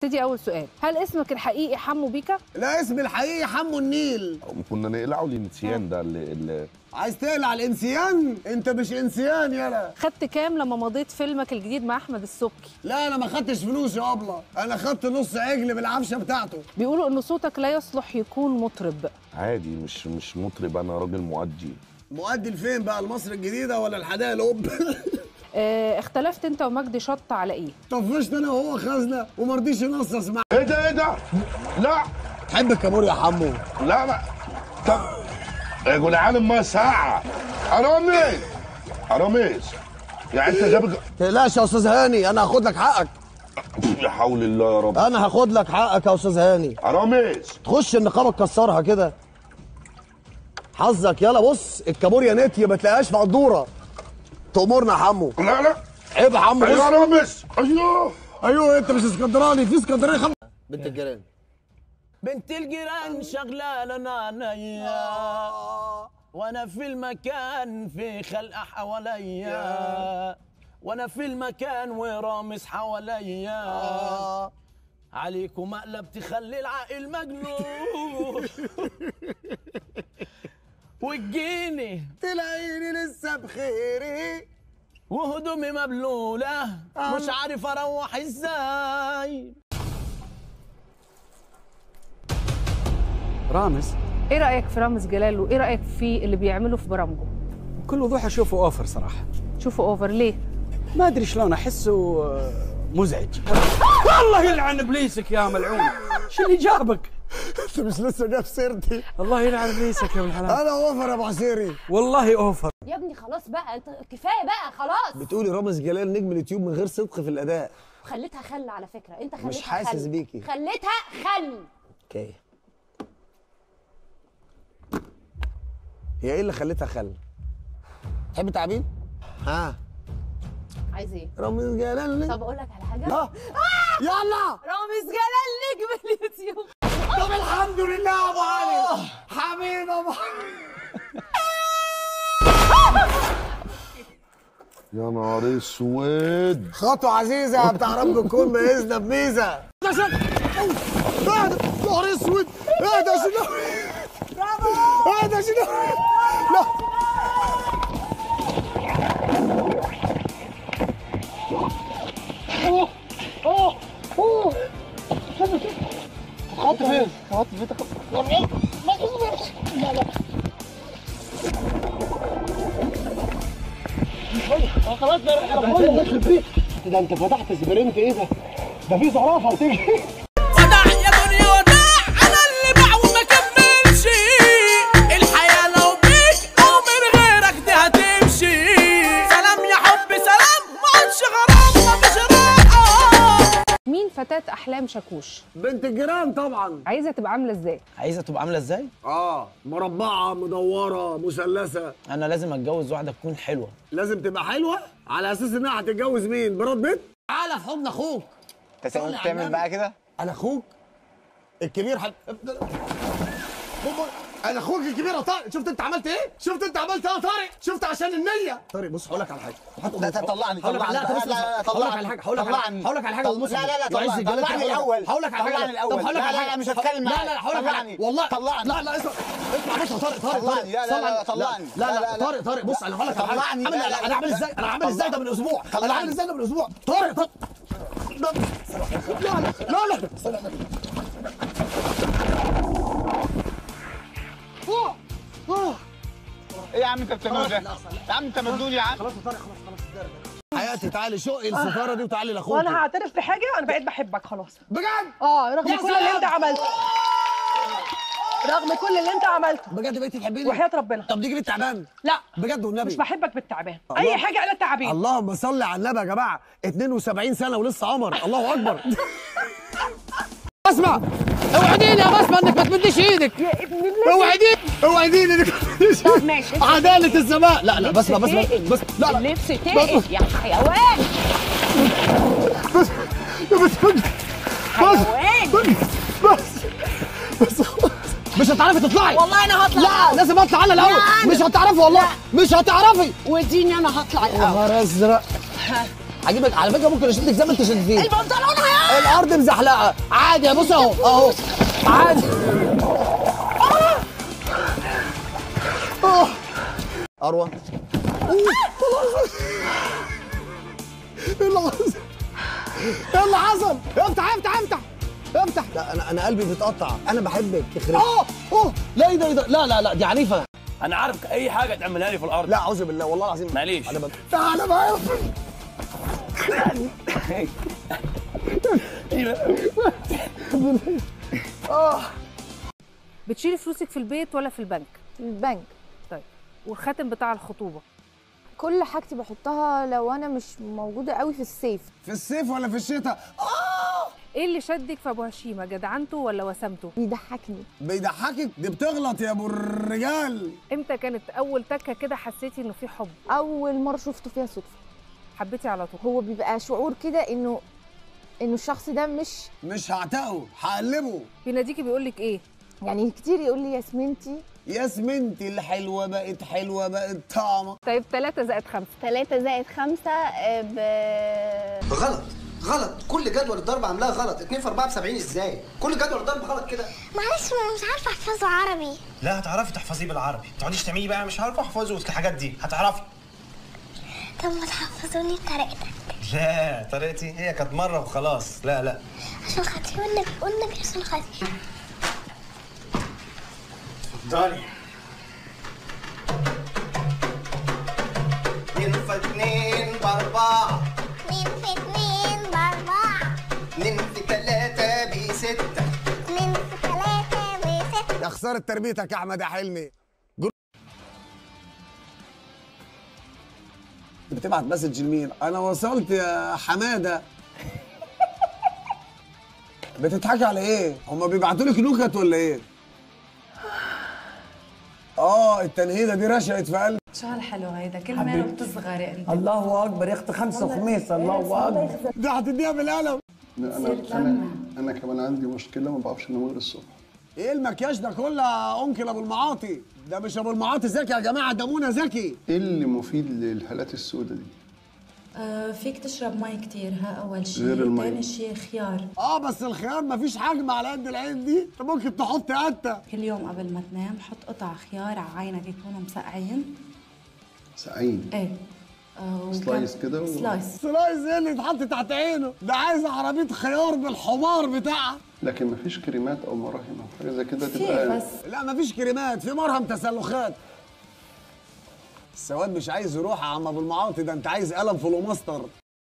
نبتدي اول سؤال هل اسمك الحقيقي حمو بيكا لا اسم الحقيقي حمو النيل كنا نقلعه الانسيان ده اللي, اللي عايز تقلع الانسيان انت مش انسيان يلا خدت كام لما مضيت فيلمك الجديد مع احمد السبكي لا انا ما خدتش فلوس يا ابله انا خدت نص عجل بالعفشه بتاعته بيقولوا ان صوتك لا يصلح يكون مطرب عادي مش مش مطرب انا راجل مؤدي مؤدي لفين بقى لمصر الجديده ولا الحدائق القب اه اختلفت انت ومجدي شط على ايه طفشت انا وهو خزنه وما رضيش ينصص معايا ايه ده ايه ده لا تحب الكابور يا حمو لا لا طب يا جدعان الميه ساقعه رامز رامز يعني انت جابك تقلقش يا استاذ هاني انا هاخد لك حقك يا حول الله يا رب انا هاخد لك حقك يا استاذ هاني رامز تخش النقابه تكسرها كده حظك يلا بص الكابوريا نتيه ما تلاقيهاش في قدوره تأمرنا يا حمو لا لا عيب يا حمو ايوه بص. يا رامز ايوه ايوه انت مش اسكندراني في اسكندراني خم... بنت الجيران بنت الجيران شغلانه نانيا وانا في المكان في خلقه حواليا وانا في المكان ورامس حواليا عليكم مقلب تخلي العقل مجنون وتجيني تلاقيني لسه بخيري وهدومي مبلوله مش عارف اروح ازاي رامز ايه رايك في رامز جلال وايه رايك في اللي بيعمله في برامجه بكل وضوح اشوفه اوفر صراحه شوفوا اوفر ليه ما ادري شلون احسه آه، مزعج الله يلعن ابليسك يا ملعون شو اللي جابك انت مش لسه جاب سيرتي الله يلعن ابليسك يا ابن الحلال انا اوفر يا ابو عسيري والله اوفر يا ابني خلاص بقى انت كفايه بقى خلاص بتقولي رامز جلال نجم اليوتيوب من غير صدق في الاداء خليتها خل على فكره انت خليتها مش حاسس خل. بيكي. خليتها خل اوكي هي ايه اللي خليتها خل تحب تعبين ها عايز ايه رامز جلال نجم طب اقول لك على حاجه آه. يلا رامز جلال نجم اليوتيوب طب الحمد لله يا ابو علي حبيبي ابو علي يا نهار اسود خطوة عزيزة بتاع رب الكون ميزنا بميزة ده شك اهدى نهار اسود اهدى يا شنو اهدى يا شنو لا خط فين؟ خط فين؟ خلاص ده انت فتحت سبرنت ايه ده؟ ده في زرافه بتيجي وداع يا دنيا وداع انا اللي باع وما كملش الحياه لو بيك او من غيرك دي هتمشي سلام يا حب سلام ما عادش غرام ما فيش راحه مين فتاه احلام شاكوش بنت الجيران طبعا عايزه تبقى عامله ازاي عايزه تبقى عامله ازاي اه مربعه مدوره مثلثه انا لازم اتجوز واحده تكون حلوه لازم تبقى حلوه على اساس انها هتتجوز مين؟ براد بيت؟ تعالى في حضن اخوك انت تعمل بقى كده انا اخوك الكبير حد بابا انا اخوك الكبير يا طارق شفت انت عملت ايه؟ شفت انت عملت ايه يا طارق؟ شفت عشان النية طارق بص هقول لك على حاجه لا لا طلعني هقول لك طلعني لا بص لا لا هقول لك على حاجه هقول لك على طلعني هقول لك على حاجه طل- بص لا لا لا وعز طلعني الجلال طلعني هقول لك- الاول هقول لك على حاجه طلعني الاول طب هقول لك لا على لا حاجه لا مش هتكلم لا معاك لا هقول لك على طلعني حاجه والله طلعني لا لا اسمع اسمع بص يا طارق طارق طلعني. لا لا صل لا على- طلعني. لا لا لا لا لا. طارق طارق بص انا هقول لك على حاجه طلعني. عامل لا لا انا عامل لا. ازاي انا عامل ازاي ده من اسبوع انا طلعني. عامل ازاي ده من اسبوع طارق طارق لا لا لا لا لا أوه. أوه. ايه يا عم انت بتعمله ده يا عم انت مجنون يا عم حياتي تعالي شقي الستاره دي وتعالي لاخوك وانا هعترف بحاجه انا بقيت بحبك خلاص بجد اه رغم يا كل سلام. اللي انت عملته رغم كل اللي انت عملته بجد بقيتي تحبيني وحياه ربنا طب نيجي للتعبان لا بجد والنبي مش بحبك بالتعبان الله. اي حاجه الا التعابين اللهم صل على النبي يا جماعه 72 سنه ولسه قمر الله اكبر اسمع اوعديني يا بسمه انك ما تمديش ايدك يا ابن الله اوعديني اوعديني انك ما تمديش طب إيدك. ماشي عداله السماء لا لا بسمه بسمه تقل. بس لا لا اللبس تقل يا حيوان بس بس حيوان بس بس مش هتعرفي تطلعي والله انا هطلع لا لازم اطلع انا الاول لا، مش هتعرفي والله مش هتعرفي وديني انا هطلع يا الاول نهار ازرق هجيبك على فكره ممكن اشدك زي ما انت شدتيني البنطلون هيقع الارض مزحلقه عادي بص اهو اهو عادي آه. اروى أوه، ايه اللي حصل؟ ايه اللي حصل؟ افتح افتح افتح افتح لا انا انا قلبي بيتقطع انا بحبك يخرب اه اه لا ايه ده ايه ده لا لا لا دي عنيفه انا عارف اي حاجه تعملها لي في الارض لا اعوذ بالله والله العظيم معليش. انا بد... تعالى بقى بتشيلي فلوسك في البيت ولا في البنك البنك طيب والخاتم بتاع الخطوبه كل حاجتي بحطها لو انا مش موجوده قوي في السيف في الصيف ولا في الشتاء ايه اللي شدك في ابو هشيمه جدعنته ولا وسامته بيضحكني بيضحكك دي بتغلط يا ابو الرجال امتى كانت اول تكه كده حسيتي انه في حب اول مره شفته فيها صدفه حبيتي على طول هو بيبقى شعور كده انه انه الشخص ده مش مش هعتقه هقلبه بيناديكي بيقول لك ايه يعني كتير يقول لي ياسمينتي ياسمنتي الحلوه بقت حلوه بقت طعمه طيب 3 زائد 5 3 زائد 5 ب غلط غلط كل جدول الضرب عاملاها غلط 2 في 4 ب 70 ازاي كل جدول الضرب غلط كده معلش ما مش عارفه احفظه عربي لا هتعرفي تحفظيه بالعربي ما تقعديش تعملي بقى مش عارفه احفظه الحاجات دي هتعرفي طب ما تحفظوني بطريقتك لا طريقتي هي كانت مره وخلاص لا لا عشان خاطري والنبي والنبي عشان خاطري اتفضلي اتنين في اتنين باربعة اتنين في اتنين باربعة اتنين في تلاتة بستة اتنين في تلاتة بستة يا خساره تربيتك يا احمد يا حلمي جر- بتبعت مسج لمين انا وصلت يا حماده بتضحكي على ايه هما بيبعتوا لك نكت ولا ايه اه التنهيده دي رشقت في قلبي شو هالحلو هيدا كل ما بتصغري انت الله اكبر يا اختي خمسه وخميس الله اكبر دي هتديها بالقلم انا انا انا كمان عندي مشكله ما بعرفش انام غير الصبح ايه المكياج ده كله يا انكل ابو المعاطي ده مش ابو المعاطي ذكي يا جماعه ده منى ذكي ايه اللي مفيد للهالات السوداء دي آه فيك تشرب مي كتير ها اول شيء غير المي. ثاني شيء خيار اه بس الخيار مفيش حجم على قد العين دي انت ممكن تحط قته كل يوم قبل ما تنام حط قطع خيار على عينك يكونوا مسقعين ساقعين ايه آه وكم- سلايس كده و- سلايس سلايز ايه اللي يتحط تحت عينه ده عايز عربيه خيار بالحمار بتاعها لكن مفيش كريمات او مراهم او حاجه زي كده في تبقى بس لا مفيش كريمات في مرهم تسلخات السواد مش عايز يروح يا عم ابو المعاطي ده انت عايز قلم فلوماستر